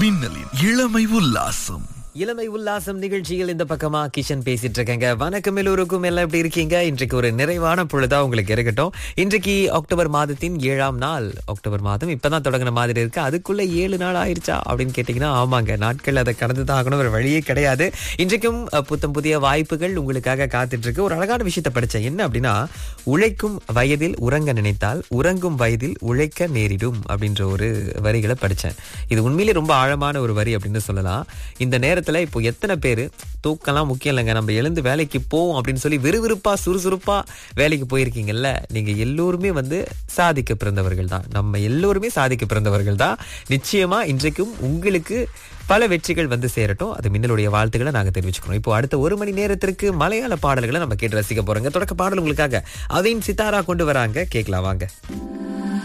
மின்னலின் இளமை உல்லாசம் இளமை உல்லாசம் நிகழ்ச்சியில் இந்த பக்கமா கிஷன் பேசிட்டு இருக்கேங்க வணக்கம் எல்லோருக்கும் எல்லாம் எப்படி இருக்கீங்க இன்றைக்கு ஒரு நிறைவான பொழுதா உங்களுக்கு இருக்கட்டும் இன்றைக்கு அக்டோபர் மாதத்தின் ஏழாம் நாள் அக்டோபர் மாதம் இப்பதான் தொடங்கின மாதிரி இருக்கு அதுக்குள்ள ஏழு நாள் ஆயிருச்சா அப்படின்னு கேட்டீங்கன்னா ஆமாங்க நாட்கள் அதை கடந்து தான் ஆகணும் ஒரு வழியே கிடையாது இன்றைக்கும் அஹ், புத்தம் புதிய வாய்ப்புகள் உங்களுக்காக காத்துட்டு இருக்கு ஒரு அழகான விஷயத்தை படிச்சேன் என்ன அப்படின்னா உழைக்கும் வயதில் உறங்க நினைத்தால் உறங்கும் வயதில் உழைக்க நேரிடும் அப்படின்ற ஒரு வரிகளை படிச்சேன் இது உண்மையிலே ரொம்ப ஆழமான ஒரு வரி அப்படின்னு சொல்லலாம் இந்த நேரத்துல இப்போ எத்தனை பேர் தூக்கம்லாம் முக்கியம் இல்லைங்க நம்ம எழுந்து வேலைக்கு போவோம் அப்படின்னு சொல்லி விறுவிறுப்பா சுறுசுறுப்பா வேலைக்கு போயிருக்கீங்கல்ல நீங்க எல்லோருமே வந்து சாதிக்க பிறந்தவர்கள் தான் நம்ம எல்லோருமே சாதிக்க பிறந்தவர்கள் தான் நிச்சயமா இன்றைக்கும் உங்களுக்கு பல வெற்றிகள் வந்து சேரட்டும் அது மின்னலுடைய வாழ்த்துக்களை நாங்க தெரிவிச்சுக்கிறோம் இப்போ அடுத்த ஒரு மணி நேரத்திற்கு மலையாள பாடல்களை நம்ம கேட்டு ரசிக்க போறோங்க தொடக்க பாடல் உங்களுக்காக அதையும் சித்தாரா கொண்டு வராங்க கேட்கலாம் வாங்க